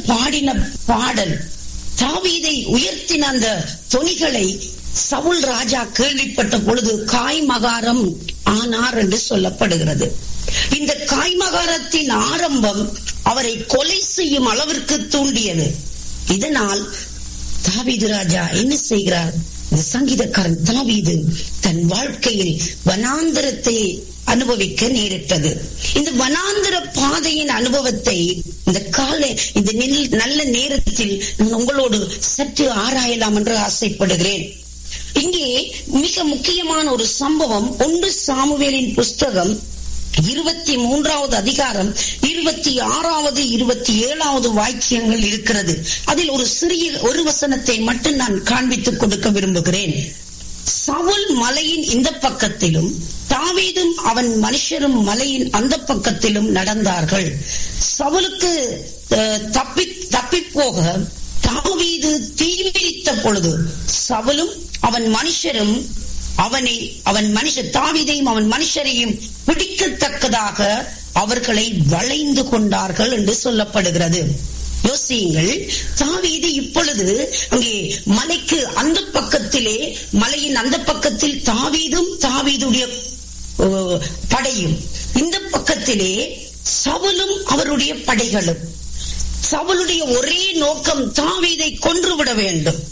பாடின பாடல் தாவீதை உயர்த்தின அந்த தொனிகளை சவுல் ராஜா கேள்விப்பட்ட பொழுது காய்மகாரம் ஆனார் என்று சொல்லப்படுகிறது இந்த காய்மகாரத்தின் ஆரம்பம் அவரை கொலை செய்யும் அளவிற்கு தூண்டியது இதனால் தாவீது ராஜா என்ன செய்கிறார் இந்த சங்கீதக்காரன் தாவீது தன் வாழ்க்கையில் வனாந்தரத்தை அனுபவிக்க நேரிட்டது இந்த வனாந்தர பாதையின் அனுபவத்தை இந்த கால இந்த நெல்- நல்ல நேரத்தில் நான் உங்களோடு சற்று ஆராயலாம் என்று ஆசைப்படுகிறேன் இங்கே மிக முக்கியமான ஒரு சம்பவம் ஒன்று சாமுவேலின் புஸ்தகம் இருபத்தி மூன்றாவது அதிகாரம் இருபத்தி ஆறாவது இருபத்தி ஏழாவது வாக்கியங்கள் இருக்கிறது அதில் ஒரு சிறிய ஒரு வசனத்தை மட்டும் நான் காண்பித்துக் கொடுக்க விரும்புகிறேன் சவுல் மலையின் இந்த பக்கத்திலும் தாவீதும் அவன் மனுஷரும் மலையின் அந்த பக்கத்திலும் நடந்தார்கள் சவுலுக்கு அஹ், தப்பி தப்பி போக தாவீது தீவிரித்த பொழுது சவுலும் அவன் மனுஷரும் அவனை அவன் மனுஷர் தாவீதையும் அவன் மனுஷரையும் பிடிக்கத்தக்கதாக அவர்களை வளைந்து கொண்டார்கள் என்று சொல்லப்படுகிறது யோசியுங்கள் தாவீது இப்பொழுது அங்கே மலைக்கு அந்த பக்கத்திலே மலையின் அந்த பக்கத்தில் தாவீதும் தாவீதுடைய ஓ, படையும் இந்த பக்கத்திலே சவுலும் அவருடைய படைகளும் சவுலுடைய ஒரே நோக்கம் தாவீதை கொன்றுவிட வேண்டும்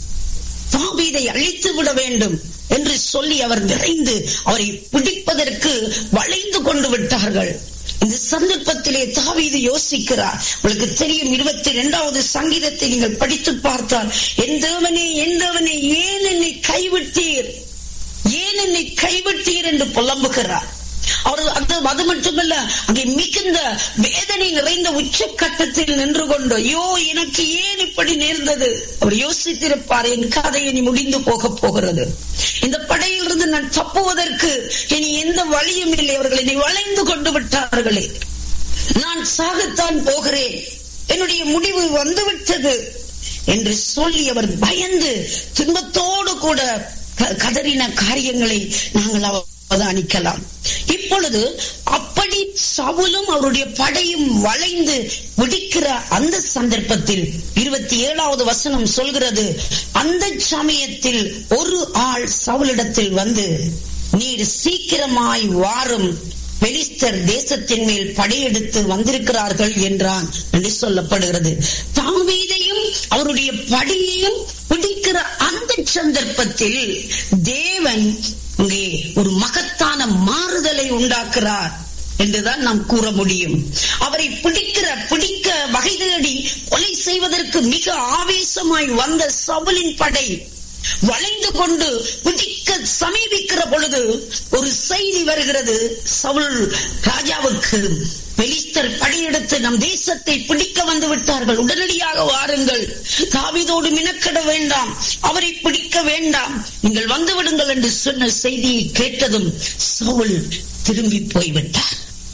தாவீதை அழித்து விட வேண்டும் என்று சொல்லி அவர் விரைந்து அவரை பிடிப்பதற்கு வளைந்து கொண்டு விட்டார்கள் இந்த சந்தர்ப்பத்திலே தாவீது யோசிக்கிறார் உங்களுக்கு தெரியும் இருபத்தி இரண்டாவது சங்கீதத்தை நீங்கள் படித்து பார்த்தால் என் தேவனே என் தேவனே ஏன் என்னை கைவிட்டீர் ஏன் என்னை கைவிட்டீர் என்று புலம்புகிறார் அவர் அது அது மட்டுமல்ல அங்கே மிகுந்த வேதனை நிறைந்த உச்சக்கட்டத்தில் நின்று கொண்டு ஐயோ எனக்கு ஏன் இப்படி நேர்ந்தது அவர் யோசித்திருப்பார் என் கதை இனி முடிந்து போக போகிறது இந்த படையிலிருந்து நான் தப்புவதற்கு இனி எந்த வழியும் இல்லை அவர்கள் என்னை வளைந்து கொண்டு விட்டார்களே நான் சாகத்தான் போகிறேன் என்னுடைய முடிவு வந்துவிட்டது என்று சொல்லி அவர் பயந்து துன்பத்தோடு கூட க- கதறின காரியங்களை நாங்கள் அவதானிக்கலாம் இப்பொழுது அப்படி சவுலும் அவருடைய படையும் வளைந்து பிடிக்கிற அந்த சந்தர்ப்பத்தில் இருபத்தி ஏழாவது வசனம் சொல்கிறது அந்த சமயத்தில் ஒரு ஆள் சவுலிடத்தில் வந்து நீர் சீக்கிரமாய் வாரும் பெலிஸ்தர் தேசத்தின் மேல் படையெடுத்து வந்திருக்கிறார்கள் என்றான் என்று சொல்லப்படுகிறது தாவீதையும் அவருடைய படையையும் பிடிக்கிற அந்த சந்தர்ப்பத்தில் தேவன் இங்கே ஒரு மகத்தான மாறுதலை உண்டாக்குறார் என்றுதான் நாம் கூற முடியும் அவரை பிடிக்கிற பிடிக்க வகை தேடி கொலை செய்வதற்கு மிக ஆவேசமாய் வந்த சவுலின் படை வளைந்து கொண்டு பிடிக்க சமீபிக்கிற பொழுது ஒரு செய்தி வருகிறது சவுல் ராஜாவுக்கு பெலிஸ்தர் படையெடுத்து நம் தேசத்தை பிடிக்க வந்து விட்டார்கள் உடனடியாக வாருங்கள் தாவீதோடு மினக்கட வேண்டாம் அவரை பிடிக்க வேண்டாம் நீங்கள் வந்து விடுங்கள் என்று சொன்ன செய்தியை கேட்டதும் சவுல் திரும்பி போய்விட்டார்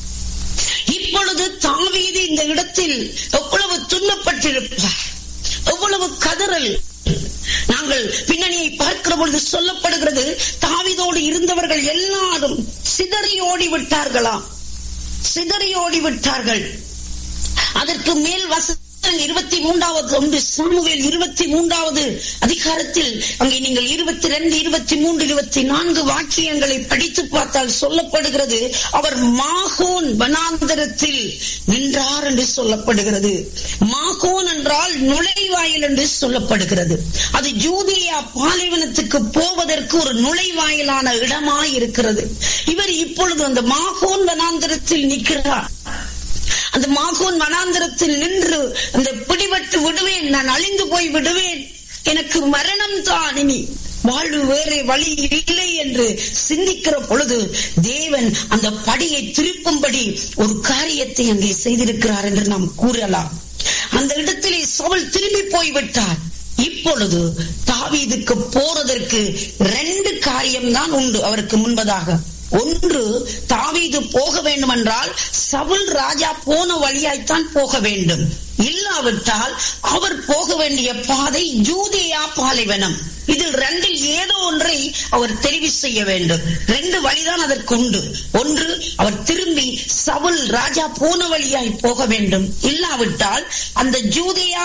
இப்பொழுது தாவீது இந்த இடத்தில் எவ்வளவு துன்பப்பட்டிருப்பார் எவ்வளவு கதறல் நாங்கள் பின்னணியை பார்க்கிற பொழுது சொல்லப்படுகிறது தாவிதோடு இருந்தவர்கள் எல்லாரும் சிதறி ஓடி விட்டார்களாம் சிதறி ஓடி விட்டார்கள் அதற்கு மேல் வசனம் இருபத்தி மூன்றாவது ஒன்று சாமுவேல் இருபத்தி மூன்றாவது அதிகாரத்தில் அங்கே நீங்கள் இருபத்தி ரெண்டு இருபத்தி மூன்று இருபத்தி நான்கு வாக்கியங்களை படித்து பார்த்தால் சொல்லப்படுகிறது அவர் மாகோன் வனாந்தரத்தில் நின்றார் என்று சொல்லப்படுகிறது மாகோன் என்றால் நுழைவாயில் என்று சொல்லப்படுகிறது அது ஜூதியா பாலைவனத்துக்கு போவதற்கு ஒரு நுழைவாயிலான இடமாய் இருக்கிறது இவர் இப்பொழுது அந்த மாகோன் வனாந்தரத்தில் நிற்கிறார் அந்த மாகோன் வனாந்தரத்தில் நின்று அந்த பிடிபட்டு விடுவேன் நான் அழிந்து போய் விடுவேன் எனக்கு மரணம் தான் இனி வாழ்வு வேறே வழி இல்லை என்று சிந்திக்கிற பொழுது தேவன் அந்த படியை திருப்பும்படி ஒரு காரியத்தை அங்கே செய்திருக்கிறார் என்று நாம் கூறலாம் அந்த இடத்திலே சவுல் திரும்பி போய்விட்டார் இப்பொழுது தாவீதுக்கு போறதற்கு ரெண்டு காரியம்தான் உண்டு அவருக்கு முன்பதாக ஒன்று தாவீது போக வேண்டும் என்றால் சவுல் ராஜா போன வழியாய்த்தான் போக வேண்டும் இல்லாவிட்டால் அவர் போக வேண்டிய பாதை யூதேயா பாலைவனம் இதில் ரெண்டில் ஏதோ ஒன்றை அவர் தெரிவு செய்ய வேண்டும் ரெண்டு வழிதான் அதற்கு உண்டு ஒன்று அவர் திரும்பி சவுல் ராஜா போன வழியாய் போக வேண்டும் இல்லாவிட்டால் அந்த ஜூதேயா